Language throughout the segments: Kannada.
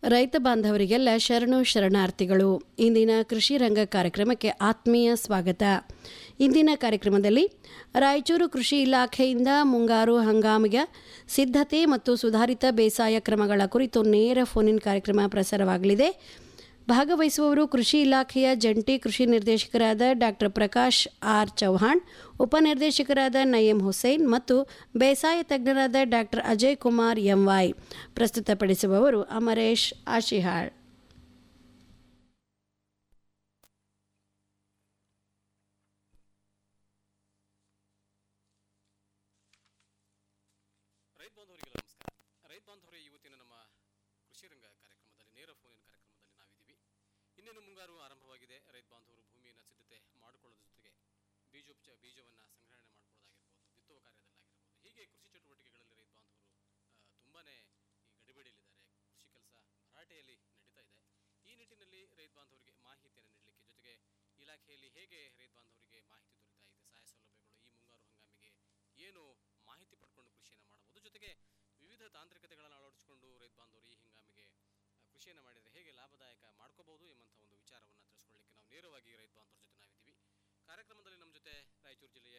ರೈತ ಬಾಂಧವರಿಗೆಲ್ಲ ಶರಣು ಶರಣಾರ್ಥಿಗಳು ಇಂದಿನ ಕೃಷಿ ರಂಗ ಕಾರ್ಯಕ್ರಮಕ್ಕೆ ಆತ್ಮೀಯ ಸ್ವಾಗತ ಇಂದಿನ ಕಾರ್ಯಕ್ರಮದಲ್ಲಿ ರಾಯಚೂರು ಕೃಷಿ ಇಲಾಖೆಯಿಂದ ಮುಂಗಾರು ಹಂಗಾಮಿಗೆ ಸಿದ್ಧತೆ ಮತ್ತು ಸುಧಾರಿತ ಬೇಸಾಯ ಕ್ರಮಗಳ ಕುರಿತು ನೇರ ಫೋನಿನ್ ಕಾರ್ಯಕ್ರಮ ಪ್ರಸಾರವಾಗಲಿದೆ ಭಾಗವಹಿಸುವವರು ಕೃಷಿ ಇಲಾಖೆಯ ಜಂಟಿ ಕೃಷಿ ನಿರ್ದೇಶಕರಾದ ಡಾಕ್ಟರ್ ಪ್ರಕಾಶ್ ಆರ್ ಚೌಹಾಣ್ ಉಪನಿರ್ದೇಶಕರಾದ ನಯೀಂ ಹುಸೇನ್ ಮತ್ತು ಬೇಸಾಯ ತಜ್ಞರಾದ ಡಾಕ್ಟರ್ ಅಜಯ್ ಕುಮಾರ್ ಎಂವೈ ಪ್ರಸ್ತುತಪಡಿಸುವವರು ಅಮರೇಶ್ ಆಶಿಹಾಳ್ ರೈತ ಬಾಂಧವರಿಗೆಲ್ಲ ನಮಸ್ಕಾರ ರೈತ ಬಾಂಧವರೇ ಇವತ್ತಿನ ನಮ್ಮ ಕೃಷಿ ರಂಗ ಕಾರ್ಯಕ್ರಮದಲ್ಲಿ ನೇರ ಫೋನಿನ ಕಾರ್ಯಕ್ರಮದಲ್ಲಿ ನಾವಿದ್ದೀವಿ ಇನ್ನೇನು ಮುಂಗಾರು ಆರಂಭವಾಗಿದೆ ರೈತ ಬಾಂಧವರು ಭೂಮಿಯನ್ನು ಸಿದ್ಧತೆ ಮಾಡಿಕೊಳ್ಳೋದ್ರ ಜೊತೆಗೆ ಬೀಜೋಪಚ ಬೀಜವನ್ನು ಸಂಗ್ರಹಣೆ ಮಾಡ್ಕೊಳ್ಳೋದಾಗಿರ್ಬೋದು ಬಿತ್ತುವ ಕಾರ್ಯದಲ್ಲಾಗಿರ್ಬೋದು ಹೀಗೆ ಕೃಷಿ ಚಟುವಟಿಕೆಗಳಲ್ಲಿ ರೈತ ಬಾಂಧವರು ಆ, ತುಂಬಾನೇ ಈ ಗಡಿಬಿಡಿಯಲ್ಲಿದ್ದಾರೆ ಕೃಷಿ ಕೆಲಸ ಭರಾಟೆಯಲ್ಲಿ ನಡೀತಾ ಇದೆ ಈ ನಿಟ್ಟಿನಲ್ಲಿ ರೈತ ಬಾಂಧವರಿಗೆ ಮಾಹಿತಿಯನ್ನು ನೀಡಲಿಕ್ಕೆ ಜೊತೆಗೆ ಇಲಾಖೆಯಲ್ಲಿ ಹೇಗೆ ರೈತ ಬಾಂಧವರಿಗೆ ಮಾಹಿತಿ ದೊರೀತಾ ಇದೆ ಸಹಾಯ ಸೌಲಭ್ಯಗಳು ಈ ಮುಂಗಾರು ಹಂಗಾಮಿಗೆ ಏನು ಮಾಹಿತಿ ಪಡ್ಕೊಂಡು ಕೃಷಿಯನ್ನು ಮಾಡಬಹುದು ಜೊತೆಗೆ ವಿವಿಧ ತಾಂತ್ರಿಕತೆಗಳನ್ನು ಅಳವಡಿಸಿಕೊಂಡು ರೈತ ಬಾಂಧವರು ಈ ಹಂಗಾಮಿಗೆ ಆ, ಕೃಷಿಯನ್ನು ಮಾಡಿದರೆ ಹೇಗೆ ಲಾಭದಾಯಕ ಮಾಡ್ಕೋಬಹುದು ಎಂಬಂಥ ಒಂದು ವಿಚಾರವನ್ನು ತಿಳಿಸ್ಕೊಳ್ಳಿಕ್ಕೆ ನಾವು ನೇರವಾಗಿ ರೈತ ಬಾಂಧವರ ಜೊತೆ ನಾವಿದ್ದೀವಿ ಕಾರ್ಯಕ್ರಮದಲ್ಲಿ ನಮ್ಮ ಜೊತೆ ರಾಯಚೂರು ಜಿಲ್ಲೆಯ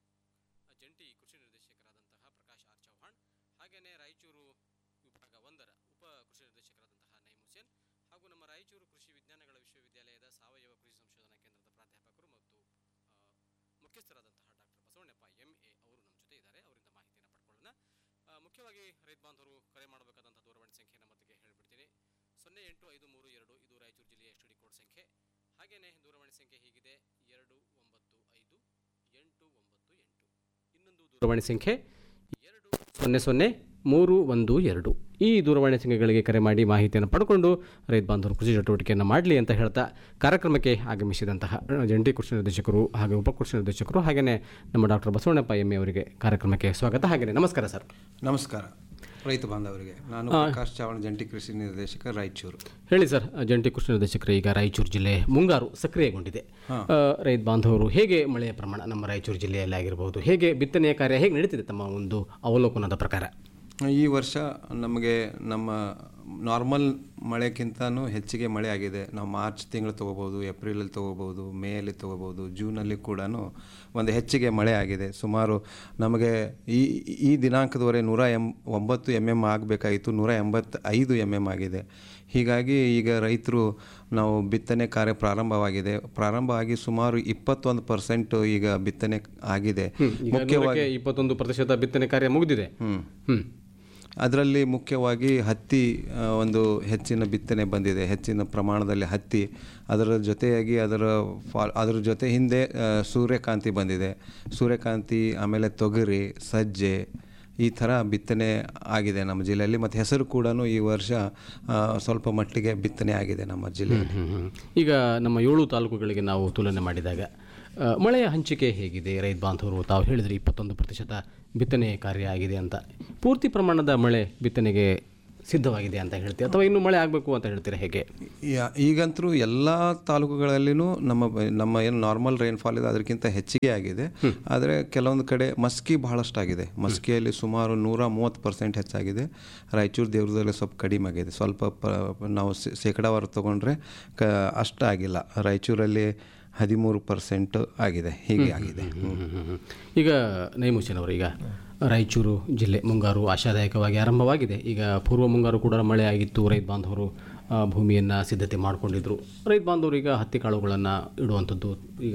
ಆ, ಜಂಟಿ ಕೃಷಿ ನಿರ್ದೇಶಕರಾದಂತಹ ಪ್ರಕಾಶ್ ಆರ್ ಚೌಹಾಣ್ ಹಾಗೆಯೇ ರಾಯಚೂರು ವಿಭಾಗ ಒಂದರ ಉಪ ಕೃಷಿ ನಿರ್ದೇಶಕರಾದಂತಹ ನೈಮ್ ಹುಸೇನ್ ಹಾಗೂ ನಮ್ಮ ರಾಯಚೂರು ಕೃಷಿ ವಿಜ್ಞಾನಗಳ ವಿಶ್ವವಿದ್ಯಾಲಯದ ಸಾವಯವ ಕೃಷಿ ಸಂಶೋಧನಾ ಕೇಂದ್ರದ ಪ್ರಾಧ್ಯಾಪಕರು ಮತ್ತು ಆ, ಮುಖ್ಯಸ್ಥರಾದಂತಹ ಡಾಕ್ಟರ್ ಬಸವಣ್ಣಪ್ಪ ಎಂ ಎ ಅವರು ನಮ್ಮ ಜೊತೆ ಇದ್ದಾರೆ ಅವರಿಂದ ಮಾಹಿತಿಯನ್ನು ಪಡ್ಕೊಳ್ಳೋಣ ಆ, ಮುಖ್ಯವಾಗಿ ರೈತ ಬಾಂಧವರು ಕರೆ ಮಾಡಬೇಕಾದಂಥ ದೂರವಾಣಿ ಸಂಖ್ಯೆಯನ್ನು ಮತ್ತಿಗೆ ಹೇಳ್ಬಿಡ್ತೀನಿ ಸೊನ್ನೆ ಎಂಟು ಐದು ಮೂರು ಎರಡು ಇದು ರಾಯಚೂರು ಜಿಲ್ಲೆಯ ಎಸ್ ಡಿ ಕೋಡ್ ಸಂಖ್ಯೆ ಹಾಗೆಯೇ ದೂರವಾಣಿ ಸಂಖ್ಯೆ ಹೀಗಿದೆ ಎರಡು ಒಂಬತ್ತು ಐದು ಎಂಟು ಒಂಬತ್ತು ಎಂಟು ಇನ್ನೊಂದು ದೂರವಾಣಿ ಸಂಖ್ಯೆ ಎರಡು ಸೊನ್ನೆ ಸೊನ್ನೆ ಮೂರು ಒಂದು ಎರಡು ಈ ದೂರವಾಣಿ ಸಂಖ್ಯೆಗಳಿಗೆ ಕರೆ ಮಾಡಿ ಮಾಹಿತಿಯನ್ನು ಪಡ್ಕೊಂಡು ರೈತ ಬಾಂಧವರು ಕೃಷಿ ಚಟುವಟಿಕೆಯನ್ನು ಮಾಡಲಿ ಅಂತ ಹೇಳ್ತಾ ಕಾರ್ಯಕ್ರಮಕ್ಕೆ ಆಗಮಿಸಿದಂತಹ ಜಂಟಿ ಕೃಷಿ ನಿರ್ದೇಶಕರು ಹಾಗೆ ಉಪ ಕೃಷಿ ನಿರ್ದೇಶಕರು ಹಾಗೆಯೇ ನಮ್ಮ ಡಾಕ್ಟರ್ ಬಸವಣ್ಣಪ್ಪ ಎಮ್ಮೆ ಅವರಿಗೆ ಕಾರ್ಯಕ್ರಮಕ್ಕೆ ಸ್ವಾಗತ ಹಾಗೆಯೇ ನಮಸ್ಕಾರ ಸರ್ ನಮಸ್ಕಾರ ರೈತ ಬಾಂಧವರಿಗೆ ನಾನು ಪ್ರಕಾಶ್ ಚಾವಣ ಜಂಟಿ ಕೃಷಿ ನಿರ್ದೇಶಕ ರಾಯಚೂರು ಹೇಳಿ ಸರ್ ಜಂಟಿ ಕೃಷಿ ನಿರ್ದೇಶಕರು ಈಗ ರಾಯಚೂರು ಜಿಲ್ಲೆ ಮುಂಗಾರು ಸಕ್ರಿಯಗೊಂಡಿದೆ ಆ, ರೈತ ಬಾಂಧವರು ಹೇಗೆ ಮಳೆಯ ಪ್ರಮಾಣ ನಮ್ಮ ರಾಯಚೂರು ಜಿಲ್ಲೆಯಲ್ಲಿ ಆಗಿರಬಹುದು ಹೇಗೆ ಬಿತ್ತನೆಯ ಕಾರ್ಯ ಹೇಗೆ ನಡೀತಿದೆ ತಮ್ಮ ಒಂದು ಅವಲೋಕನದ ಪ್ರಕಾರ ಈ ವರ್ಷ ನಮಗೆ ನಮ್ಮ ನಾರ್ಮಲ್ ಮಳೆಗಿಂತನೂ ಹೆಚ್ಚಿಗೆ ಮಳೆ ಆಗಿದೆ ನಾವು ಮಾರ್ಚ್ ತಿಂಗಳು ತೊಗೋಬೋದು ಏಪ್ರಿಲಲ್ಲಿ ತೊಗೋಬೋದು ಮೇಯಲ್ಲಿ ತೊಗೋಬೋದು ಜೂನಲ್ಲಿ ಕೂಡ ಒಂದು ಹೆಚ್ಚಿಗೆ ಮಳೆ ಆಗಿದೆ ಸುಮಾರು ನಮಗೆ ಈ ಈ ದಿನಾಂಕದವರೆ ನೂರ ಎಂ ಒಂಬತ್ತು ಎಮ್ ಎಮ್ ಆಗಬೇಕಾಯಿತು ನೂರ ಎಂಬತ್ತೈದು ಎಮ್ ಎಮ್ ಆಗಿದೆ ಹೀಗಾಗಿ ಈಗ ರೈತರು ನಾವು ಬಿತ್ತನೆ ಕಾರ್ಯ ಪ್ರಾರಂಭವಾಗಿದೆ ಪ್ರಾರಂಭ ಆಗಿ ಸುಮಾರು ಇಪ್ಪತ್ತೊಂದು ಪರ್ಸೆಂಟ್ ಈಗ ಬಿತ್ತನೆ ಆಗಿದೆ ಮುಖ್ಯವಾಗಿ ಇಪ್ಪತ್ತೊಂದು ಪ್ರತಿಶತ ಬಿತ್ತನೆ ಕಾರ್ಯ ಮುಗಿದಿದೆ ಹ್ಮ್. ಹ್ಮ್ ಅದರಲ್ಲಿ ಮುಖ್ಯವಾಗಿ ಹತ್ತಿ ಆ, ಒಂದು ಹೆಚ್ಚಿನ ಬಿತ್ತನೆ ಬಂದಿದೆ ಹೆಚ್ಚಿನ ಪ್ರಮಾಣದಲ್ಲಿ ಹತ್ತಿ ಅದರ ಜೊತೆಯಾಗಿ ಅದರ ಫಾ ಅದರ ಜೊತೆ ಹಿಂದೆ ಆ, ಸೂರ್ಯಕಾಂತಿ ಬಂದಿದೆ ಸೂರ್ಯಕಾಂತಿ ಆಮೇಲೆ ತೊಗರಿ ಸಜ್ಜೆ ಈ ಥರ ಬಿತ್ತನೆ ಆಗಿದೆ ನಮ್ಮ ಜಿಲ್ಲೆಯಲ್ಲಿ ಮತ್ತು ಹೆಸರು ಕೂಡ ಈ ವರ್ಷ ಆ, ಸ್ವಲ್ಪ ಮಟ್ಟಿಗೆ ಬಿತ್ತನೆ ಆಗಿದೆ ನಮ್ಮ ಜಿಲ್ಲೆಯಲ್ಲಿ ಹ್ಮ್, ಹ್ಮ್. ಈಗ ನಮ್ಮ ಏಳು ತಾಲೂಕುಗಳಿಗೆ ನಾವು ತುಲನೆ ಮಾಡಿದಾಗ ಆ, ಮಳೆಯ ಹಂಚಿಕೆ ಹೇಗಿದೆ ರೈತ ಬಾಂಧವರು ತಾವು ಹೇಳಿದ್ರಿ ಇಪ್ಪತ್ತೊಂದು ಪ್ರತಿಶತ ಬಿತ್ತನೆ ಕಾರ್ಯ ಆಗಿದೆ ಅಂತ ಪೂರ್ತಿ ಪ್ರಮಾಣದ ಮಳೆ ಬಿತ್ತನೆಗೆ ಸಿದ್ಧವಾಗಿದೆ ಅಂತ ಹೇಳ್ತೀವಿ ಅಥವಾ ಇನ್ನು ಮಳೆ ಆಗಬೇಕು ಅಂತ ಹೇಳ್ತೀರಾ ಹೇಗೆ ಯಾ- ಈಗಂತರೂ ಎಲ್ಲ ತಾಲೂಕುಗಳಲ್ಲಿನೂ ನಮ್ಮ ಬ- ನಮ್ಮ ಏನು ನಾರ್ಮಲ್ ರೈನ್ಫಾಲ್ ಇದೆ ಅದಕ್ಕಿಂತ ಹೆಚ್ಚಿಗೆ ಆಗಿದೆ ಆದರೆ ಕೆಲವೊಂದು ಕಡೆ ಮಸ್ಕಿ ಬಹಳಷ್ಟಾಗಿದೆ ಮಸ್ಕಿಯಲ್ಲಿ ಸುಮಾರು ನೂರ ಮೂವತ್ತು ಪರ್ಸೆಂಟ್ ಹೆಚ್ಚಾಗಿದೆ ರಾಯಚೂರು ದೇವ್ರದಲ್ಲಿ ಸ್ವಲ್ಪ ಕಡಿಮೆ ಆಗಿದೆ ಸ್ವಲ್ಪ ಪ ನಾವು ಶೇ- ಶೇಕಡಾವಾರು ತೊಗೊಂಡ್ರೆ ಕ ಅಷ್ಟಾಗಿಲ್ಲ ರಾಯಚೂರಲ್ಲಿ ಹದಿಮೂರು ಪರ್ಸೆಂಟ್ ಆಗಿದೆ ಹೀಗೆ ಆಗಿದೆ ಹ್ಮ್, ಹ್ಮ್, ಹ್ಮ್. ಈಗ ನೈಮುಸಿನ್ ಅವರು ಈಗ ರಾಯಚೂರು ಜಿಲ್ಲೆ ಮುಂಗಾರು ಆಶಾದಾಯಕವಾಗಿ ಆರಂಭವಾಗಿದೆ ಈಗ ಪೂರ್ವ ಮುಂಗಾರು ಕೂಡ ಮಳೆ ಆಗಿತ್ತು ರೈತ ಬಾಂಧವರು ಆ, ಭೂಮಿಯನ್ನು ಸಿದ್ಧತೆ ಮಾಡಿಕೊಂಡಿದ್ರು ರೈತ ಬಾಂಧವರು ಈಗ ಹತ್ತಿ ಕಾಳುಗಳನ್ನು ಇಡುವಂಥದ್ದು ಈಗ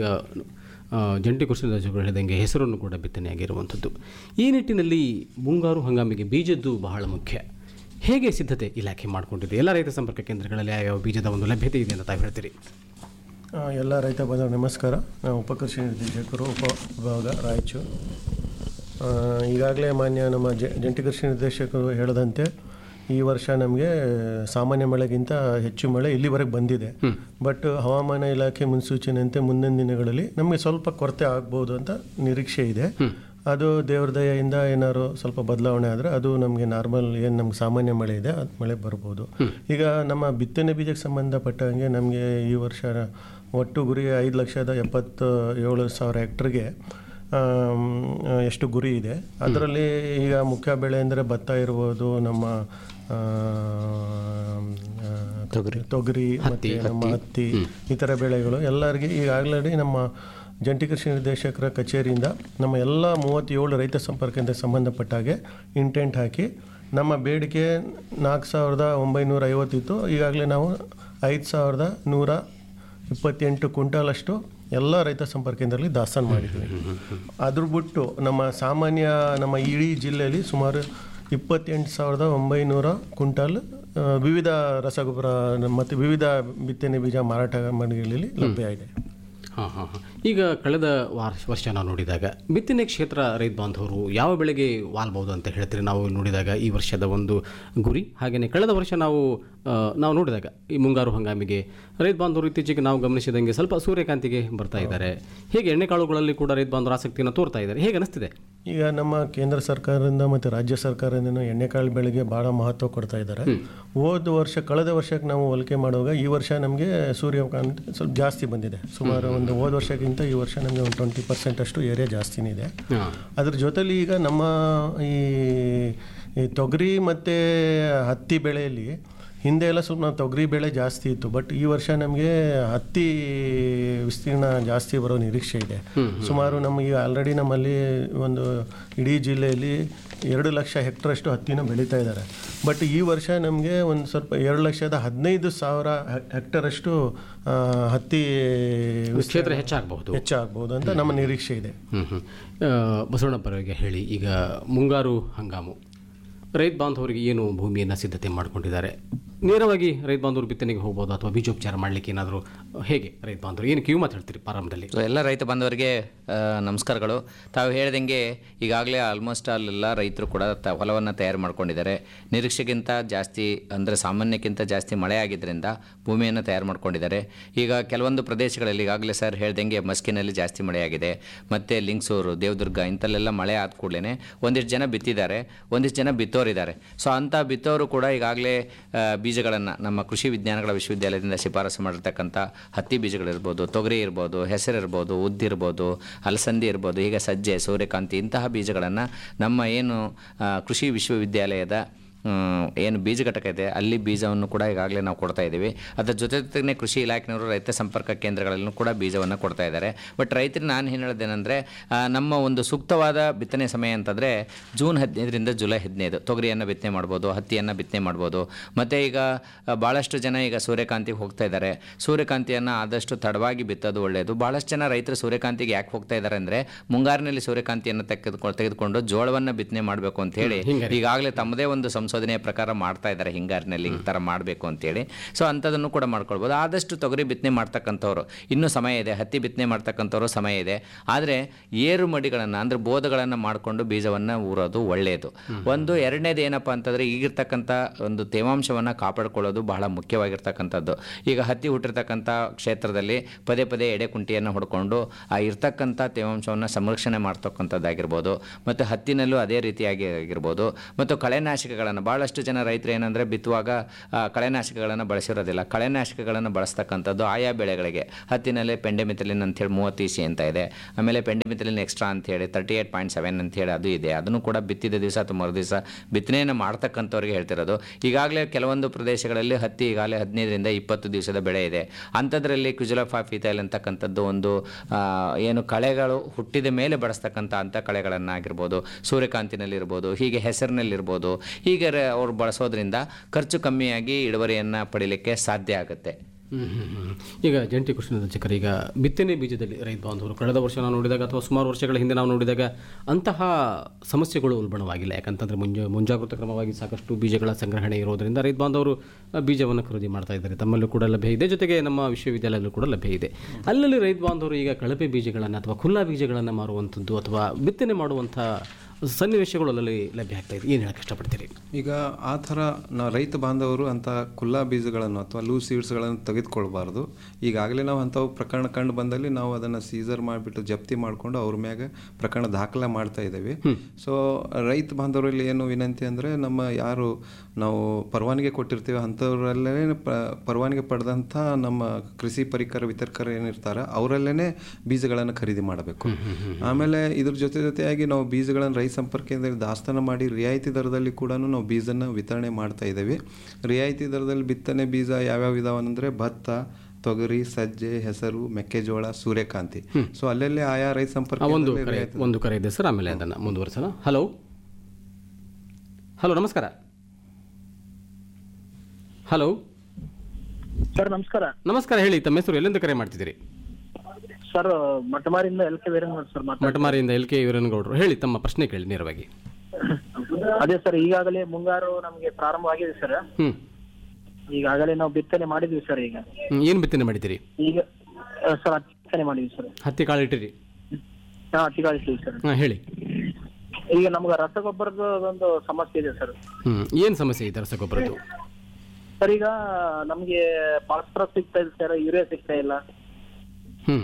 ಆ, ಜಂಟಿ ಕೃಷಿ ನಿರ್ದೇಶಕರು ಹೇಳಿದಂಗೆ ಹೆಸರನ್ನು ಕೂಡ ಬಿತ್ತನೆಯಾಗಿರುವಂಥದ್ದು ಈ ನಿಟ್ಟಿನಲ್ಲಿ ಮುಂಗಾರು ಹಂಗಾಮಿಗೆ ಬೀಜದ್ದು ಬಹಳ ಮುಖ್ಯ ಹೇಗೆ ಸಿದ್ಧತೆ ಇಲಾಖೆ ಮಾಡಿಕೊಂಡಿದೆ ಎಲ್ಲ ರೈತ ಸಂಪರ್ಕ ಕೇಂದ್ರಗಳಲ್ಲಿ ಯಾವ್ಯಾವ ಬೀಜದ ಒಂದು ಲಭ್ಯತೆ ಇದೆ ಅಂತ ತಾವು ಹೇಳ್ತೀರಿ ಆ, ಎಲ್ಲ ರೈತ ಬಂಧು ನಮಸ್ಕಾರ ನಾವು ಉಪಕೃಷಿ ನಿರ್ದೇಶಕರು ಉಪ ವಿಭಾಗ ರಾಯಚೂರು ಆ, ಈಗಾಗಲೇ ಮಾನ್ಯ ನಮ್ಮ ಜ ಜಂಟಿ ಕೃಷಿ ನಿರ್ದೇಶಕರು ಹೇಳದಂತೆ ಈ ವರ್ಷ ನಮಗೆ ಸಾಮಾನ್ಯ ಮಳೆಗಿಂತ ಹೆಚ್ಚು ಮಳೆ ಇಲ್ಲಿವರೆಗೆ ಬಂದಿದೆ ಬಟ್ ಹವಾಮಾನ ಇಲಾಖೆ ಮುನ್ಸೂಚನೆಯಂತೆ ಮುಂದಿನ ದಿನಗಳಲ್ಲಿ ನಮಗೆ ಸ್ವಲ್ಪ ಕೊರತೆ ಆಗ್ಬೋದು ಅಂತ ನಿರೀಕ್ಷೆ ಇದೆ ಅದು ದೇವ್ರ ದಯೆಯಿಂದ ಏನಾದ್ರು ಸ್ವಲ್ಪ ಬದಲಾವಣೆ ಆದರೆ ಅದು ನಮಗೆ ನಾರ್ಮಲ್ ಏನು ನಮ್ಗೆ ಸಾಮಾನ್ಯ ಮಳೆ ಇದೆ ಅದು ಮಳೆ ಬರ್ಬೋದು ಈಗ ನಮ್ಮ ಬಿತ್ತನೆ ಬೀಜಕ್ಕೆ ಸಂಬಂಧಪಟ್ಟಂಗೆ ನಮಗೆ ಈ ವರ್ಷ ಒಟ್ಟು ಗುರಿ ಐದು ಲಕ್ಷದ ಎಪ್ಪತ್ತು ಏಳು ಸಾವಿರ ಹೆಕ್ಟ್ರಿಗೆ ಆಮ್, ಎಷ್ಟು ಗುರಿ ಇದೆ ಅದರಲ್ಲಿ ಈಗ ಮುಖ್ಯ ಬೆಳೆ ಅಂದರೆ ಭತ್ತ ಇರ್ಬೋದು ನಮ್ಮ ಆ, ತೊಗರಿ ಮತ್ತು ನಮ್ಮ ಹತ್ತಿ ಈ ಥರ ಬೆಳೆಗಳು ಎಲ್ಲರಿಗೆ ಈಗ ಆಲ್ರೆಡಿ ನಮ್ಮ ಜಂಟಿ ಕೃಷಿ ನಿರ್ದೇಶಕರ ಕಚೇರಿಯಿಂದ ನಮ್ಮ ಎಲ್ಲ ಮೂವತ್ತೇಳು ರೈತ ಸಂಪರ್ಕದಿಂದ ಸಂಬಂಧಪಟ್ಟ ಹಾಗೆ ಇಂಟೆಂಟ್ ಹಾಕಿ ನಮ್ಮ ಬೇಡಿಕೆ ನಾಲ್ಕು ಸಾವಿರದ ಒಂಬೈನೂರ ಐವತ್ತಿತ್ತು ಈಗಾಗಲೇ ನಾವು ಐದು ಸಾವಿರದ ನೂರ ಇಪ್ಪತ್ತೆಂಟು ಕ್ವಿಂಟಾಲಷ್ಟು ಎಲ್ಲ ರೈತ ಸಂಪರ್ಕದಲ್ಲಿ ದಾಸ್ತಾನು ಮಾಡಿದ್ವಿ ಅದ್ರ ಬಿಟ್ಟು ನಮ್ಮ ಸಾಮಾನ್ಯ ನಮ್ಮ ಇಡೀ ಜಿಲ್ಲೆಯಲ್ಲಿ ಸುಮಾರು ಇಪ್ಪತ್ತೆಂಟು ಸಾವಿರದ ಒಂಬೈನೂರ ಕ್ವಿಂಟಾಲ್ ಆ, ವಿವಿಧ ರಸಗೊಬ್ಬರ ಮತ್ತು ವಿವಿಧ ಬಿತ್ತನೆ ಬೀಜ ಮಾರಾಟ ಮಂಡಿಗಳಲ್ಲಿ ಲಭ್ಯ ಇದೆ ಹಾಂ ಹಾಂ ಹಾಂ ಈಗ ಕಳೆದ ವಾರ್ಷ ವರ್ಷ ನಾವು ನೋಡಿದಾಗ ಬಿತ್ತನೆ ಕ್ಷೇತ್ರ ರೈತ ಬಾಂಧವರು ಯಾವ ಬೆಳೆಗೆ ವಾಲ್ಬೋದು ಅಂತ ಹೇಳ್ತೀರಿ ನಾವು ನೋಡಿದಾಗ ಈ ವರ್ಷದ ಒಂದು ಗುರಿ ಹಾಗೆಯೇ ಕಳೆದ ವರ್ಷ ನಾವು ಆ, ನಾವು ನೋಡಿದಾಗ ಈ ಮುಂಗಾರು ಹಂಗಾಮಿಗೆ ರೈತ ಬಾಂಧವರು ಇತ್ತೀಚೆಗೆ ನಾವು ಗಮನಿಸಿದಂಗೆ ಸ್ವಲ್ಪ ಸೂರ್ಯಕಾಂತಿಗೆ ಬರ್ತಾ ಇದ್ದಾರೆ ಹೇಗೆ ಎಣ್ಣೆಕಾಳುಗಳಲ್ಲಿ ಕೂಡ ರೈತ ಬಾಂಧವರು ಆಸಕ್ತಿಯನ್ನು ತೋರ್ತಾ ಇದ್ದಾರೆ ಹೇಗೆ ಅನಿಸ್ತಿದೆ ಈಗ ನಮ್ಮ ಕೇಂದ್ರ ಸರ್ಕಾರದಿಂದ ಮತ್ತು ರಾಜ್ಯ ಸರ್ಕಾರದಿಂದ ಎಣ್ಣೆಕಾಳು ಬೆಳೆಗೆ ಭಾಳ ಮಹತ್ವ ಕೊಡ್ತಾ ಇದ್ದಾರೆ ಹೋದ ವರ್ಷ ಕಳೆದ ವರ್ಷಕ್ಕೆ ನಾವು ಹೋಲಿಕೆ ಮಾಡುವಾಗ ಈ ವರ್ಷ ನಮಗೆ ಸೂರ್ಯಕಾಂತಿ ಸ್ವಲ್ಪ ಜಾಸ್ತಿ ಬಂದಿದೆ ಸುಮಾರು ಒಂದು ಹೋದ ವರ್ಷಕ್ಕಿಂತ ಈ ವರ್ಷ ನಮಗೆ ಒಂದು ಟ್ವೆಂಟಿ ಪರ್ಸೆಂಟ್ ಅಷ್ಟು ಏರಿಯಾ ಜಾಸ್ತಿನೇ ಇದೆ ಹಾಂ ಅದ್ರ ಜೊತೆಲಿ ಈಗ ನಮ್ಮ ಈ ಈ ತೊಗರಿ ಮತ್ತು ಹತ್ತಿ ಬೆಳೆಯಲ್ಲಿ ಹಿಂದೆ ಎಲ್ಲ ಸ್ವಲ್ಪ ನಾವು ತೊಗರಿ ಬೆಳೆ ಜಾಸ್ತಿ ಇತ್ತು ಬಟ್ ಈ ವರ್ಷ ನಮಗೆ ಹತ್ತಿ ವಿಸ್ತೀರ್ಣ ಜಾಸ್ತಿ ಬರೋ ನಿರೀಕ್ಷೆ ಇದೆ ಸುಮಾರು ನಮಗೆ ಆಲ್ರೆಡಿ ನಮ್ಮಲ್ಲಿ ಒಂದು ಇಡೀ ಜಿಲ್ಲೆಯಲ್ಲಿ ಎರಡು ಲಕ್ಷ ಹೆಕ್ಟರಷ್ಟು ಹತ್ತಿನ ಬೆಳೀತಾ ಇದ್ದಾರೆ ಬಟ್ ಈ ವರ್ಷ ನಮಗೆ ಒಂದು ಸ್ವಲ್ಪ ಎರಡು ಲಕ್ಷದ ಹದಿನೈದು ಸಾವಿರ ಹೆಕ್ಟರಷ್ಟು ಆ, ಹತ್ತಿ ಕ್ಷೇತ್ರ ಹೆಚ್ಚಾಗಬಹುದು ಹೆಚ್ಚಾಗ್ಬೋದು ಅಂತ ನಮ್ಮ ನಿರೀಕ್ಷೆ ಇದೆ ಹ್ಮ್ ಹ್ಮ್. ಆ, ಬಸವಣ್ಣ ಪರವಾಗಿ ಹೇಳಿ ಈಗ ಮುಂಗಾರು ಹಂಗಾಮು ರೈತ ಬಾಂಧವರಿಗೆ ಏನು ಭೂಮಿಯನ್ನು ಸಿದ್ಧತೆ ಮಾಡಿಕೊಂಡಿದ್ದಾರೆ ನೇರವಾಗಿ ರೈತ ಬಾಂಧವರು ಬಿತ್ತನೆಗೆ ಹೋಗ್ಬೋದು ಅಥವಾ ಬೀಜೋಪಚಾರ ಮಾಡಲಿಕ್ಕೆ ಏನಾದರೂ ಹೇಗೆ ರೈತ ಬಾಂಧವರು ಏನು ಕಿವಿ ಮಾತು ಹೇಳ್ತೀರಿ ಪ್ರಾರಂಭದಲ್ಲಿ ಸೊ ಎಲ್ಲ ರೈತ ಬಾಂಧವರಿಗೆ ಆ, ನಮಸ್ಕಾರಗಳು ತಾವು ಹೇಳ್ದಂಗೆ ಈಗಾಗಲೇ ಆಲ್ಮೋಸ್ಟ್ ಆಲ್ ಎಲ್ಲ ರೈತರು ಕೂಡ ತ ಹೊಲವನ್ನು ತಯಾರು ಮಾಡ್ಕೊಂಡಿದ್ದಾರೆ ನಿರೀಕ್ಷೆಗಿಂತ ಜಾಸ್ತಿ ಅಂದರೆ ಸಾಮಾನ್ಯಕ್ಕಿಂತ ಜಾಸ್ತಿ ಮಳೆ ಆಗಿದ್ದರಿಂದ ಭೂಮಿಯನ್ನು ತಯಾರು ಮಾಡ್ಕೊಂಡಿದ್ದಾರೆ ಈಗ ಕೆಲವೊಂದು ಪ್ರದೇಶಗಳಲ್ಲಿ ಈಗಾಗಲೇ ಸರ್ ಹೇಳ್ದಂಗೆ ಮಸ್ಕಿನಲ್ಲಿ ಜಾಸ್ತಿ ಮಳೆಯಾಗಿದೆ ಮತ್ತು ಲಿಂಗ್ಸೂರು ದೇವದುರ್ಗ ಇಂಥಲ್ಲೆಲ್ಲ ಮಳೆ ಆದ ಕೂಡಲೇ ಒಂದಿಷ್ಟು ಜನ ಬಿತ್ತಿದ್ದಾರೆ ಒಂದಿಷ್ಟು ಜನ ಬಿತ್ತೋರಿದ್ದಾರೆ ಸೊ ಅಂಥ ಬಿತ್ತೋರು ಕೂಡ ಈಗಾಗಲೇ ಬೀಜಗಳನ್ನು ನಮ್ಮ ಕೃಷಿ ವಿಜ್ಞಾನಗಳ ವಿಶ್ವವಿದ್ಯಾಲಯದಿಂದ ಶಿಫಾರಸು ಮಾಡಿರ್ತಕ್ಕಂಥ ಹತ್ತಿ ಬೀಜಗಳಿರ್ಬೋದು ತೊಗರಿ ಇರ್ಬೋದು ಹೆಸರಿರ್ಬೋದು ಉದ್ದಿರ್ಬೋದು ಅಲಸಂದಿ ಇರ್ಬೋದು ಈಗ ಸಜ್ಜೆ ಸೂರ್ಯಕಾಂತಿ ಇಂತಹ ಬೀಜಗಳನ್ನು ನಮ್ಮ ಏನು ಆ, ಕೃಷಿ ವಿಶ್ವವಿದ್ಯಾಲಯದ ಹ್ಮ್, ಏನು ಬೀಜ ಘಟಕ ಇದೆ ಅಲ್ಲಿ ಬೀಜವನ್ನು ಕೂಡ ಈಗಾಗಲೇ ನಾವು ಕೊಡ್ತಾ ಇದ್ದೀವಿ ಅದರ ಜೊತೆ ಜೊತೆಗೆ ಕೃಷಿ ಇಲಾಖೆನವರು ರೈತ ಸಂಪರ್ಕ ಕೇಂದ್ರಗಳಲ್ಲೂ ಕೂಡ ಬೀಜವನ್ನು ಕೊಡ್ತಾ ಇದ್ದಾರೆ ಬಟ್ ರೈತರಿಗೆ ನಾನು ಏನು ಹೇಳೋದೇನೆಂದರೆ ನಮ್ಮ ಒಂದು ಸೂಕ್ತವಾದ ಬಿತ್ತನೆ ಸಮಯ ಅಂತಂದರೆ ಜೂನ್ ಹದಿನೈದರಿಂದ ಜುಲೈ ಹದಿನೈದು ತೊಗರಿಯನ್ನು ಬಿತ್ತನೆ ಮಾಡ್ಬೋದು ಹತ್ತಿಯನ್ನು ಬಿತ್ತನೆ ಮಾಡ್ಬೋದು ಮತ್ತು ಈಗ ಆ, ಭಾಳಷ್ಟು ಜನ ಈಗ ಸೂರ್ಯಕಾಂತಿಗೆ ಹೋಗ್ತಾ ಇದ್ದಾರೆ ಸೂರ್ಯಕಾಂತಿಯನ್ನು ಆದಷ್ಟು ತಡವಾಗಿ ಬಿತ್ತೋದು ಒಳ್ಳೆಯದು ಭಾಳಷ್ಟು ಜನ ರೈತರು ಸೂರ್ಯಕಾಂತಿಗೆ ಯಾಕೆ ಹೋಗ್ತಾ ಇದ್ದಾರೆ ಅಂದರೆ ಮುಂಗಾರಿನಲ್ಲಿ ಸೂರ್ಯಕಾಂತಿಯನ್ನು ತೆಗೆದುಕೊಂಡು ತೆಗೆದುಕೊಂಡು ಜೋಳವನ್ನು ಬಿತ್ತನೆ ಮಾಡಬೇಕು ಅಂತ ಹೇಳಿ ಈಗಾಗಲೇ ತಮ್ಮದೇ ಒಂದು ಸಂಶೋಧನೆಯ ಪ್ರಕಾರ ಮಾಡ್ತಾ ಇದ್ದಾರೆ ಹಿಂಗಾರಿನಲ್ಲಿ ಈ ಥರ ಮಾಡಬೇಕು ಅಂತೇಳಿ ಸೊ ಅಂಥದನ್ನು ಕೂಡ ಮಾಡ್ಕೊಳ್ಬೋದು ಆದಷ್ಟು ತೊಗರಿ ಬಿತ್ತನೆ ಮಾಡ್ತಕ್ಕಂಥವ್ರು ಇನ್ನೂ ಸಮಯ ಇದೆ ಹತ್ತಿ ಬಿತ್ತನೆ ಮಾಡ್ತಕ್ಕಂಥವ್ರು ಸಮಯ ಇದೆ ಆದರೆ ಏರು ಮಡಿಗಳನ್ನು ಅಂದರೆ ಬೋಧಗಳನ್ನು ಮಾಡಿಕೊಂಡು ಬೀಜವನ್ನು ಊರೋದು ಒಳ್ಳೆಯದು ಒಂದು ಎರಡನೇದು ಏನಪ್ಪ ಅಂತಂದರೆ ಈಗಿರ್ತಕ್ಕಂಥ ಒಂದು ತೇವಾಂಶವನ್ನು ಕಾಪಾಡಿಕೊಳ್ಳೋದು ಬಹಳ ಮುಖ್ಯವಾಗಿರ್ತಕ್ಕಂಥದ್ದು ಈಗ ಹತ್ತಿ ಹುಟ್ಟಿರ್ತಕ್ಕಂಥ ಕ್ಷೇತ್ರದಲ್ಲಿ ಪದೇ ಪದೇ ಎಡೆ ಕುಂಟಿಯನ್ನು ಹೊಡ್ಕೊಂಡು ಆ ಇರ್ತಕ್ಕಂಥ ತೇವಾಂಶವನ್ನು ಸಂರಕ್ಷಣೆ ಮಾಡ್ತಕ್ಕಂಥದ್ದಾಗಿರ್ಬೋದು ಮತ್ತು ಹತ್ತಿನಲ್ಲೂ ಅದೇ ರೀತಿಯಾಗಿ ಆಗಿರ್ಬೋದು ಮತ್ತು ಕಳೆನಾಶಕಗಳನ್ನು ಭಾಳಷ್ಟು ಜನ ರೈತರು ಏನಂದರೆ ಬಿತ್ತುವಾಗ ಆ, ಕಳೆನಾಶಕಗಳನ್ನು ಬಳಸಿರೋದಿಲ್ಲ ಕಳೆನಾಶಕಗಳನ್ನು ಬಳಸ್ತಕ್ಕಂಥದ್ದು ಆಯಾ ಬೆಳೆಗಳಿಗೆ ಹತ್ತಿನಲ್ಲಿ ಪೆಂಡೆಮಿಥಲಿನ್ ಅಂತೇಳಿ ಮೂವತ್ತು ಇಸಿ ಅಂತ ಇದೆ ಆಮೇಲೆ ಪೆಂಡೆಮಿಥಲಿನ್ ಎಕ್ಸ್ಟ್ರಾ ಅಂತೇಳಿ ತರ್ಟಿ ಏಟ್ ಪಾಯಿಂಟ್ ಸೆವೆನ್ ಅಂತೇಳಿ ಅದು ಇದೆ ಅದನ್ನು ಕೂಡ ಬಿತ್ತಿದ ದಿವಸ ಅಥವಾ ಮರು ದಿವಸ ಬಿತ್ತನೆಯನ್ನು ಮಾಡ್ತಕ್ಕಂಥವ್ರಿಗೆ ಹೇಳ್ತಿರೋದು ಈಗಾಗಲೇ ಕೆಲವೊಂದು ಪ್ರದೇಶಗಳಲ್ಲಿ ಹತ್ತಿ ಈಗಾಗಲೇ ಹದಿನೈದರಿಂದ ಇಪ್ಪತ್ತು ದಿವಸದ ಬೆಳೆ ಇದೆ ಅಂಥದ್ರಲ್ಲಿ ಕ್ಯುಜುಲಫಾ ಫೀತೈಲ್ ಅಂತಕ್ಕಂಥದ್ದು ಒಂದು ಆ, ಏನು ಕಳೆಗಳು ಹುಟ್ಟಿದ ಮೇಲೆ ಬಳಸ್ತಕ್ಕಂಥ ಅಂಥ ಕಳೆಗಳನ್ನಾಗಿರ್ಬೋದು ಸೂರ್ಯಕಾಂತಿನಲ್ಲಿರ್ಬೋದು ಹೀಗೆ ಹೆಸರಿನಲ್ಲಿರ್ಬೋದು ಹೀಗೆ ರ- ಅವ್ರು ಬಳಸೋದ್ರಿಂದ ಖರ್ಚು ಕಮ್ಮಿಯಾಗಿ ಇಳುವರಿಯನ್ನು ಪಡಿಲಿಕ್ಕೆ ಸಾಧ್ಯ ಆಗುತ್ತೆ ಹ್ಮ್, ಹ್ಮ್, ಹ್ಮ್. ಈಗ ಜಂಟಿ ಕೃಷಿ ನಿರ್ದೇಶಕರು ಈಗ ಬಿತ್ತನೆ ಬೀಜದಲ್ಲಿ ರೈತ ಬಾಂಧವರು ಕಳೆದ ವರ್ಷ ನಾವು ನೋಡಿದಾಗ ಅಥವಾ ಸುಮಾರು ವರ್ಷಗಳ ಹಿಂದೆ ನಾವು ನೋಡಿದಾಗ ಅಂತಹ ಸಮಸ್ಯೆಗಳು ಉಲ್ಬಣವಾಗಿಲ್ಲ ಯಾಕಂತಂದ್ರೆ ಮುಂಜ ಮುಂಜಾಗೃತ ಕ್ರಮವಾಗಿ ಸಾಕಷ್ಟು ಬೀಜಗಳ ಸಂಗ್ರಹಣೆ ಇರೋದರಿಂದ ರೈತ ಬಾಂಧವರು ಆ, ಬೀಜವನ್ನು ಖರೀದಿ ಮಾಡ್ತಾ ಇದ್ದಾರೆ ತಮ್ಮಲ್ಲೂ ಕೂಡ ಲಭ್ಯ ಇದೆ ಜೊತೆಗೆ ನಮ್ಮ ವಿಶ್ವವಿದ್ಯಾಲಯದಲ್ಲೂ ಕೂಡ ಲಭ್ಯ ಇದೆ ಅಲ್ಲಲ್ಲಿ ರೈತ ಬಾಂಧವರು ಈಗ ಕಳಪೆ ಬೀಜಗಳನ್ನು ಅಥವಾ ಖುಲ್ಲಾ ಬೀಜಗಳನ್ನು ಮಾರುವಂಥದ್ದು ಅಥವಾ ಬಿತ್ತನೆ ಮಾಡುವಂಥ ಸನ್ನಿವೇಶಗಳು ಅಲ್ಲಲ್ಲಿ ಲಭ್ಯ ಆಗ್ತಾ ಇದೆ ಏನು ಹೇಳಕ್ಕೆ ಇಷ್ಟಪಡ್ತೀರಿ ಈಗ ಆ ಥರ ನಾವು ರೈತ ಬಾಂಧವರು ಅಂಥ ಕುಲ್ಲಾ ಬೀಜಗಳನ್ನು ಅಥವಾ ಲೂಸ್ ಸೀಡ್ಸ್ಗಳನ್ನು ತೆಗೆದುಕೊಳ್ಬಾರ್ದು ಈಗಾಗಲೇ ನಾವು ಅಂಥವು ಪ್ರಕರಣ ಕಂಡು ಬಂದಲ್ಲಿ ನಾವು ಅದನ್ನು ಸೀಸರ್ ಮಾಡಿಬಿಟ್ಟು ಜಪ್ತಿ ಮಾಡಿಕೊಂಡು ಅವ್ರ ಮ್ಯಾಗ ಪ್ರಕರಣ ದಾಖಲೆ ಮಾಡ್ತಾ ಇದ್ದೀವಿ ಸೊ ರೈತ ಬಾಂಧವರಲ್ಲಿ ಏನು ವಿನಂತಿ ಅಂದರೆ ನಮ್ಮ ಯಾರು ನಾವು ಪರವಾನಗಿ ಕೊಟ್ಟಿರ್ತೀವಿ ಅಂಥವ್ರಲ್ಲೇ ಪರವಾನಗಿ ಪಡೆದಂಥ ನಮ್ಮ ಕೃಷಿ ಪರಿಕರ ವಿತರಕರು ಏನಿರ್ತಾರೆ ಅವರಲ್ಲೇ ಬೀಜಗಳನ್ನು ಖರೀದಿ ಮಾಡಬೇಕು ಆಮೇಲೆ ಇದ್ರ ಜೊತೆ ಜೊತೆಯಾಗಿ ನಾವು ಬೀಜಗಳನ್ನು ರೈತ ಸಂಪರ್ಕ ಕೇಂದ್ರದಲ್ಲಿ ದಾಸ್ತಾನು ಮಾಡಿ ರಿಯಾಯಿತಿ ದರದಲ್ಲಿ ಕೂಡ ನಾವು ಬೀಜನ ವಿತರಣೆ ಮಾಡ್ತಾ ಇದ್ದೀವಿ ರಿಯಾಯಿತಿ ದರದಲ್ಲಿ ಬಿತ್ತನೆ ಬೀಜ ಯಾವ್ಯಾವ ಇದಾವನಂದರೆ ಭತ್ತ ತೊಗರಿ ಸಜ್ಜೆ ಹೆಸರು ಮೆಕ್ಕೆಜೋಳ ಸೂರ್ಯಕಾಂತಿ ಸೊ ಅಲ್ಲಲ್ಲೇ ಆಯಾ ರೈತ ಸಂಪರ್ಕ ಆ, ಒಂದು ಕೇಂದ್ರದಲ್ಲಿ ಕರೆ ರಿಯಾಯಿತಿ- ಒಂದು ಕರೆ ಇದೆ ಸರ್ ಆಮೇಲೆ ಅದನ್ನು ಮುಂದುವರಿಸೋಣ ಹಲೋ ಹಲೋ ನಮಸ್ಕಾರ ಹಲೋ ಸರ್ ನಮಸ್ಕಾರ ನಮಸ್ಕಾರ ಹೇಳಿ ತಮ್ಮ ಹೆಸರು ಎಲ್ಲಿಂದ ಕರೆ ಮಾಡ್ತಿದ್ದೀರಿ ಸರ್ ಮಟಮಾರಿಂದ ಎಲ್ ಕೆ ವೀರಣ್ಣ ಸರ್ ಮಾತಾಡ್ತೀನಿ ಮಟಮಾರಿಯಿಂದ ಎಲ್ ಕೆ ವೀರನಗೌಡರು ಹೇಳಿ ತಮ್ಮ ಪ್ರಶ್ನೆ ಕೇಳಿ ನೇರವಾಗಿ ಅದೇ ಸರ್ ಈಗಾಗಲೇ ಮುಂಗಾರು ನಮಗೆ ಪ್ರಾರಂಭವಾಗಿದೆ ಸರ್ ಹ್ಞೂ ಈಗಾಗಲೇ ನಾವು ಬಿತ್ತನೆ ಮಾಡಿದ್ವಿ ಸರ್ ಈಗ ಏನು ಬಿತ್ತನೆ ಮಾಡಿದ್ದೀರಿ ಈಗ ಆ, ಸರ್ ಹತ್ತಿ ಬಿತ್ತನೆ ಮಾಡಿದ್ವಿ ಸರ್ ಹತ್ತಿ ಕಾಳು ಇಟ್ಟಿರಿ ಹಾ ಹತ್ತಿಗಾಳಿಸ್ತೀವಿ ಸರ್ ಹಾಂ ಹೇಳಿ ಈಗ ನಮ್ಗೆ ರಸಗೊಬ್ಬರದ ಒಂದು ಸಮಸ್ಯೆ ಇದೆ ಸರ್ ಹ್ಞೂ ಏನು ಸಮಸ್ಯೆ ಇದೆ ರಸಗೊಬ್ಬರದ್ದು ಸರ್ ಈಗ ನಮ್ಗೆ ಫಾಸ್ಫರಸ್ ಸಿಗ್ತಾ ಇದೆ ಸರ್ ಯೂರಿಯಾ ಸಿಗ್ತಾ ಇಲ್ಲ ಹ್ಞೂ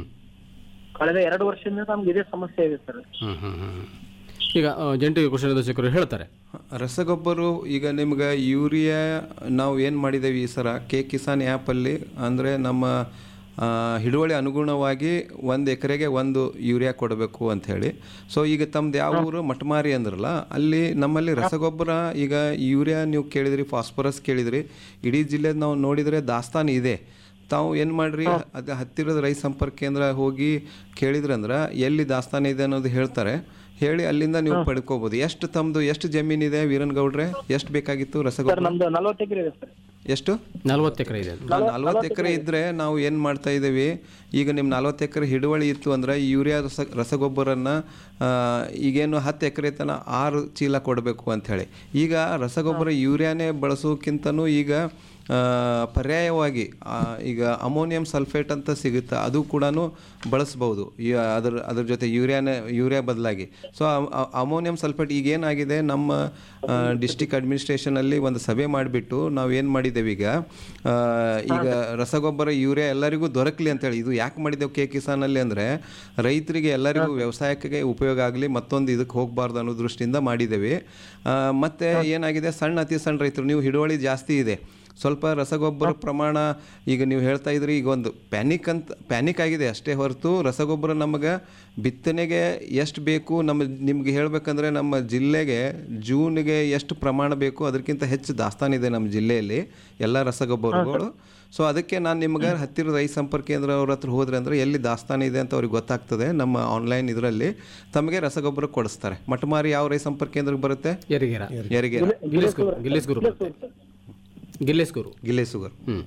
ಕಳೆದ ಎರಡು ವರ್ಷದಿಂದ ನಮ್ಗೆ ಇದೇ ಸಮಸ್ಯೆ ಇದೆ ಸರ್ ಹ್ಞೂ ಹ್ಞೂ ಹ್ಞೂ ಈಗ ಆ, ಜಂಟಿ ಕೃಷಿ ನಿರ್ದೇಶಕರು ಹೇಳ್ತಾರೆ ರಸಗೊಬ್ಬರ ಈಗ ನಿಮ್ಗೆ ಯೂರಿಯಾ ನಾವು ಏನು ಮಾಡಿದ್ದೇವೆ ಈ ಸಲ ಕೆ ಕಿಸಾನ್ ಆ್ಯಪಲ್ಲಿ ಅಂದರೆ ನಮ್ಮ ಆ, ಹಿಡುವಳಿ ಅನುಗುಣವಾಗಿ ಒಂದು ಎಕರೆಗೆ ಒಂದು ಯೂರಿಯಾ ಕೊಡಬೇಕು ಅಂತ ಹೇಳಿ ಸೊ ಈಗ ತಮ್ದು ಯಾವ ಊರು ಮಟಮಾರಿ ಅಂದ್ರಲ್ಲ ಅಲ್ಲಿ ನಮ್ಮಲ್ಲಿ ರಸಗೊಬ್ಬರ ಈಗ ಯೂರಿಯಾ ನೀವು ಕೇಳಿದ್ರಿ ಫಾಸ್ಫರಸ್ ಕೇಳಿದ್ರಿ ಇಡೀ ಜಿಲ್ಲೆದು ನಾವು ನೋಡಿದರೆ ದಾಸ್ತಾನು ಇದೆ ತಾವು ಏನು ಮಾಡ್ರಿ ಅದು ಹತ್ತಿರದ ರೈತ ಸಂಪರ್ಕ ಕೇಂದ್ರ ಹೋಗಿ ಕೇಳಿದ್ರಂದ್ರೆ ಎಲ್ಲಿ ದಾಸ್ತಾನು ಇದೆ ಅನ್ನೋದು ಹೇಳ್ತಾರೆ ಹೇಳಿ ಅಲ್ಲಿಂದ ನೀವು ಪಡ್ಕೋಬಹುದು ಎಷ್ಟು ತಮ್ದು ಎಷ್ಟು ಜಮೀನಿದೆ ವೀರನ್ ಗೌಡ್ರೆ ಎಷ್ಟು ಬೇಕಾಗಿತ್ತು ಸರ್ ರಸಗೊಬ್ಬರ ನಮ್ದು ನಲ್ವತ್ತು ಎಕರೆ ಇದೆ ಸರ್ ಎಷ್ಟು ನಲ್ವತ್ತು ಎಕರೆ ಇದೆ ನಲ್ವತ್ತು ಎಕರೆ ಇದ್ರೆ ನಾವು ಏನು ಮಾಡ್ತಾ ಇದ್ದೀವಿ ಈಗ ನಿಮ್ಮ ನಲ್ವತ್ತು ಎಕರೆ ಹಿಡುವಳಿ ಇತ್ತು ಅಂದ್ರೆ ಈ ಯೂರಿಯಾ ರಸ ರಸಗೊಬ್ಬರನ್ನ ಆ, ಈಗೇನು ಹತ್ತು ಎಕರೆ ತನ ಆರು ಚೀಲ ಕೊಡಬೇಕು ಅಂಥೇಳಿ ಈಗ ರಸಗೊಬ್ಬರ ಯೂರಿಯಾನೇ ಬಳಸೋಕ್ಕಿಂತನೂ ಈಗ ಆ, ಪರ್ಯಾಯವಾಗಿ ಆ, ಈಗ ಅಮೋನಿಯಂ ಸಲ್ಫೇಟ್ ಅಂತ ಸಿಗುತ್ತೆ ಅದು ಕೂಡ ಬಳಸ್ಬೋದು ಈ ಅದ್ರ ಅದ್ರ ಜೊತೆ ಯೂರಿಯಾನೇ ಯೂರಿಯಾ ಬದಲಾಗಿ ಸೊ ಅಮೋನಿಯಂ ಸಲ್ಫೇಟ್ ಈಗ ಏನಾಗಿದೆ ನಮ್ಮ ಡಿಸ್ಟಿಕ್ ಅಡ್ಮಿನಿಸ್ಟ್ರೇಷನಲ್ಲಿ ಒಂದು ಸಭೆ ಮಾಡಿಬಿಟ್ಟು ನಾವು ಏನು ಮಾಡಿದ್ದೇವೆ ಈಗ ಆ, ಈಗ ರಸಗೊಬ್ಬರ ಯೂರಿಯಾ ಎಲ್ಲರಿಗೂ ದೊರಕಲಿ ಅಂತೇಳಿ ಇದು ಯಾಕೆ ಮಾಡಿದ್ದೇವೆ ಕೆ ಕಿಸಾನಲ್ಲಿ ಅಂದರೆ ರೈತರಿಗೆ ಎಲ್ಲರಿಗೂ ವ್ಯವಸಾಯಕ್ಕೆ ಉಪಯೋಗ ಆಗಲಿ ಮತ್ತೊಂದು ಇದಕ್ಕೆ ಹೋಗಬಾರ್ದು ಅನ್ನೋ ದೃಷ್ಟಿಯಿಂದ ಮಾಡಿದ್ದೇವೆ ಆ, ಮತ್ತೆ ಏನಾಗಿದೆ ಸಣ್ಣ ಅತಿ ಸಣ್ಣ ರೈತರು ನೀವು ಹಿಡುವಳಿ ಜಾಸ್ತಿ ಇದೆ ಸ್ವಲ್ಪ ರಸಗೊಬ್ಬರ ಪ್ರಮಾಣ ಈಗ ನೀವು ಹೇಳ್ತಾ ಇದ್ರಿ ಈಗ ಒಂದು ಪ್ಯಾನಿಕ್ ಅಂತ ಪ್ಯಾನಿಕ್ ಆಗಿದೆ ಅಷ್ಟೇ ಹೊರತು ರಸಗೊಬ್ಬರ ನಮಗೆ ಬಿತ್ತನೆಗೆ ಎಷ್ಟು ಬೇಕು ನಮ್ಮ ನಿಮ್ಗೆ ಹೇಳಬೇಕಂದ್ರೆ ನಮ್ಮ ಜಿಲ್ಲೆಗೆ ಜೂನ್ಗೆ ಎಷ್ಟು ಪ್ರಮಾಣ ಬೇಕು ಅದಕ್ಕಿಂತ ಹೆಚ್ಚು ದಾಸ್ತಾನಿದೆ ನಮ್ಮ ಜಿಲ್ಲೆಯಲ್ಲಿ ಎಲ್ಲ ರಸಗೊಬ್ಬರಗಳು ಸೊ ಅದಕ್ಕೆ ನಾನು ನಿಮ್ಗೆ ಹತ್ತಿರ ರೈತ ಸಂಪರ್ಕ ಕೇಂದ್ರ ಅವ್ರ ಹತ್ರ ಹೋದ್ರೆ ಅಂದರೆ ಎಲ್ಲಿ ದಾಸ್ತಾನು ಇದೆ ಅಂತ ಅವ್ರಿಗೆ ಗೊತ್ತಾಗ್ತದೆ ನಮ್ಮ ಆನ್ಲೈನ್ ಇದರಲ್ಲಿ ತಮಗೆ ರಸಗೊಬ್ಬರ ಕೊಡಿಸ್ತಾರೆ ಮಟಮಾರಿ ಯಾವ ರೈತ ಸಂಪರ್ಕ ಕೇಂದ್ರಕ್ಕೆ ಬರುತ್ತೆ ಯರಿಗೆರ ಯಾರಿಗೆ ಗಿಲ್ಲೆಸ್ಗೂರು ಗಿಲ್ಲೆಸ್ಗೂರು ಬರುತ್ತೆ ಗಿಲ್ಲೆಸ್ಗೂರು ಗಿಲ್ಲೆಸುಗರ್ ಹ್ಞೂ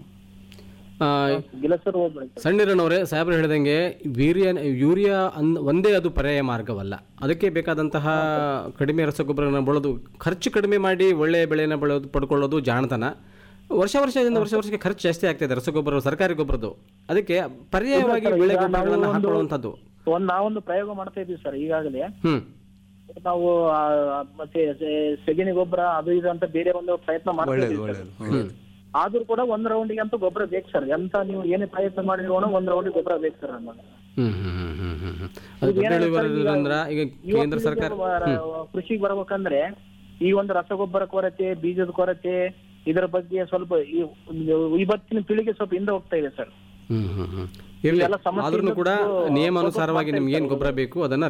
ಇಲ್ಲ ಸರ್ ಹೋಗ್ಬೇಡಿ ಸರ್ ಸಣ್ಣಿರನವರೇ ಸಾಹೇಬ್ರು ಹೇಳಿದಂಗೆ ವೀರ್ಯ ಯೂರಿಯಾ ಅನ್ ಒಂದೇ ಅದು ಪರ್ಯಾಯ ಮಾರ್ಗವಲ್ಲ ಅದಕ್ಕೆ ಬೇಕಾದಂತಹ ಕಡಿಮೆ ರಸಗೊಬ್ಬರನ ಬಳೋದು ಖರ್ಚು ಕಡಿಮೆ ಮಾಡಿ ಒಳ್ಳೆಯ ಬೆಳೆಯನ್ನು ಬೆಳೆಯೋದು ಪಡ್ಕೊಳ್ಳೋದು ಜಾಣತನ ವರ್ಷ ವರ್ಷದಿಂದ ವರ್ಷ ವರ್ಷಕ್ಕೆ ಖರ್ಚು ಜಾಸ್ತಿ ಆಗ್ತಿದೆ ರಸಗೊಬ್ಬರ ಸರ್ಕಾರಿ ಗೊಬ್ಬರದ್ದು ಅದಕ್ಕೆ ಪರ್ಯಾಯವಾಗಿ ಬೆಳೆ ಗೊಬ್ಬರಗಳನ್ನು ಹಾಕೊಳ್ಳುವಂಥದ್ದು ಒಂದ್ ನಾವೊಂದು ಪ್ರಯೋಗ ಮಾಡ್ತಾ ಇದೀವಿ ಸರ್ ಈಗಾಗಲೇ ಹ್ಞೂ ನಾವು ಆ, ಮತ್ತೆ ಸೆ- ಸೆಗಣಿ ಗೊಬ್ಬರ ಅದು ಇದು ಅಂತ ಬೇರೆ ಒಂದು ಪ್ರಯತ್ನ ಮಾಡ್ತಾ ಒಳ್ಳೇದು ಇದೀವಿ ಸರ್. ಒಳ್ಳೇದು ಆದ್ರೂ ಕೂಡ ಒಂದ್ ರೌಂಡಿಗೆ ಅಂತ ಗೊಬ್ಬರ ಬೇಕು ಸರ್ ಎಂತ ನೀವು ಏನೇ ಪ್ರಯತ್ನ ಮಾಡಿದ್ರು ಒಂದ್ ರೌಂಡಿಗೆ ಗೊಬ್ಬರ ಬೇಕು ಸರ್ ನಮಗೆ ಹ್ಞೂ ಹ್ಞೂ ಹ್ಞೂ ಹ್ಞೂ ಹ್ಞೂ ಅದು ದೊಡ್ಡ ಇಳುವರಿದ್ರಿಂದ ಈಗ ಕೇಂದ್ರ ಸರ್ಕಾರ ಕೃಷಿಗೆ ಬರ್ಬೇಕಂದ್ರೆ ಈ ಒಂದು ರಸಗೊಬ್ಬರ ಕೊರತೆ ಬೀಜದ ಕೊರತೆ ಇದರ ಬಗ್ಗೆ ಸ್ವಲ್ಪ ಈ- ಇವತ್ತಿನ ಪೀಳಿಗೆ ಸ್ವಲ್ಪ ಹಿಂದೆ ಹೋಗ್ತಾ ಇದೆ ಸರ್ ಹ್ಮ್ ಹ್ಮ್ ಹ್ಮ್ ಇರಲಿ ಇವೆಲ್ಲ ಸಮಸ್ಯೆ ಆದ್ರೂ ಕೂಡ ಇದ್ದದ್ದು ನಿಯಮಾನುಸಾರವಾಗಿ ನಿಮ್ಗೆ ಏನು ಗೊಬ್ಬರ ಬೇಕು ಅದನ್ನ